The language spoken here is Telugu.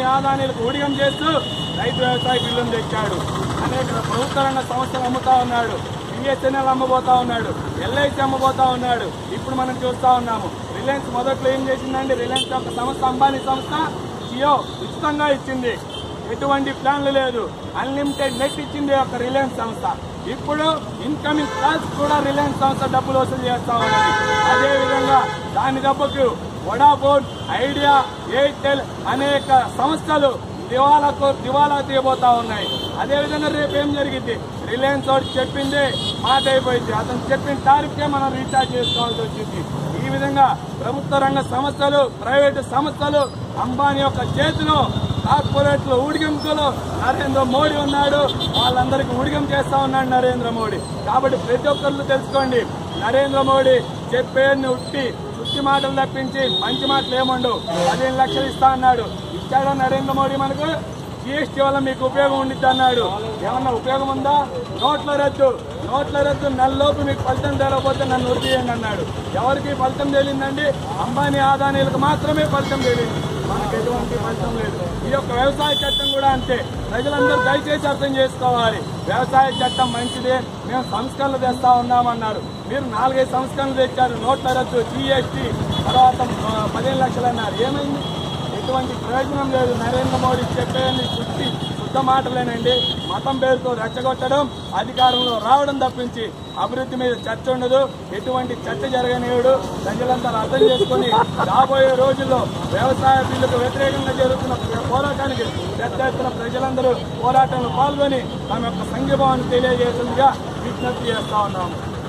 ఆదానీలకు ఊడిగం చేస్తూ రైతు వ్యవసాయ బిల్లును తెచ్చాడు అనేక ప్రభుత్వ రంగ సంస్థలు అమ్ముతా ఉన్నాడు బిఎస్ఎన్ఎల్ అమ్మబోతా ఉన్నాడు ఎల్ఐసి అమ్మబోతా ఉన్నాడు ఇప్పుడు మనం చూస్తా ఉన్నాము రిలయన్స్ మొదట్లో ఏం చేసిందండి రిలయన్స్ యొక్క సంస్థ అంబానీ సంస్థ జియో ఉచితంగా ఇచ్చింది ఎటువంటి ప్లాన్లు లేదు అన్లిమిటెడ్ నెట్ ఇచ్చింది ఒక రిలయన్స్ సంస్థ ఇప్పుడు ఇన్కమింగ్ కాల్స్ కూడా రిలయన్స్ సంస్థ డబ్బులు వసూలు చేస్తా ఉన్నది అదే విధంగా దాని దెబ్బకు వడాఫోన్ ఐడియా ఎయిర్టెల్ అనేక సంస్థలు దివాలాకు దివాలా తీయబోతా ఉన్నాయి అదే విధంగా రేపు ఏం జరిగింది రిలయన్స్ వాడు చెప్పింది మాట అయిపోయింది అతను చెప్పిన టారిఫ్కే మనం రీఛార్జ్ చేసుకోవాల్సి వచ్చింది ఈ విధంగా ప్రభుత్వ రంగ సంస్థలు ప్రైవేటు సంస్థలు అంబానీ యొక్క చేతిలో కార్పొరేట్లు ఊడిగింపులు నరేంద్ర మోడీ ఉన్నాడు వాళ్ళందరికీ ఊడిగం చేస్తా ఉన్నాడు నరేంద్ర మోడీ కాబట్టి ప్రతి ఒక్కరు తెలుసుకోండి నరేంద్ర మోడీ చెప్పేన్ని ఉట్టి ఉట్టి మాటలు తప్పించి మంచి మాటలు ఏముండవు పదిహేను లక్షలు ఇస్తా అన్నాడు ఇచ్చాడా నరేంద్ర మోడీ మనకు జీఎస్టీ వల్ల మీకు ఉపయోగం ఉండిద్ది అన్నాడు ఏమన్నా ఉపయోగం ఉందా నోట్ల రద్దు నోట్ల రద్దు నెలలోపు మీకు ఫలితం తేలకపోతే నన్ను వదిలేయండి అన్నాడు ఎవరికి ఫలితం తేలిందండి అంబానీ ఆదానీలకు మాత్రమే ఫలితం తేలింది మనకు ఎటువంటి ఫలితం లేదు ఈ యొక్క వ్యవసాయ చట్టం కూడా అంతే ప్రజలందరూ దయచేసి అర్థం చేసుకోవాలి వ్యవసాయ చట్టం మంచిదే మేము సంస్కరణలు తెస్తా ఉన్నామన్నారు మీరు నాలుగైదు సంస్కరణలు తెచ్చారు నోట్ల రద్దు జీఎస్టీ తర్వాత ఆ, పదిహేను లక్షలు అన్నారు ఏమైంది ఎటువంటి ప్రయోజనం లేదు నరేంద్ర మోడీ చెప్పేది చుట్టి శుద్ధ మాటలేనండి మతం పేరుతో రెచ్చగొట్టడం అధికారంలో రావడం తప్పించి అభివృద్ధి మీద చర్చ ఉండదు ఎటువంటి చర్చ జరగనీయుడు ప్రజలంతా అర్థం చేసుకుని రాబోయే రోజుల్లో వ్యవసాయ బిల్లుకు వ్యతిరేకంగా జరుగుతున్న పోరాటానికి పెద్ద ఎత్తున ప్రజలందరూ పోరాటంలో పాల్గొని తమ యొక్క సంఘీభావాన్ని తెలియజేసిందిగా విజ్ఞప్తి చేస్తా ఉన్నాము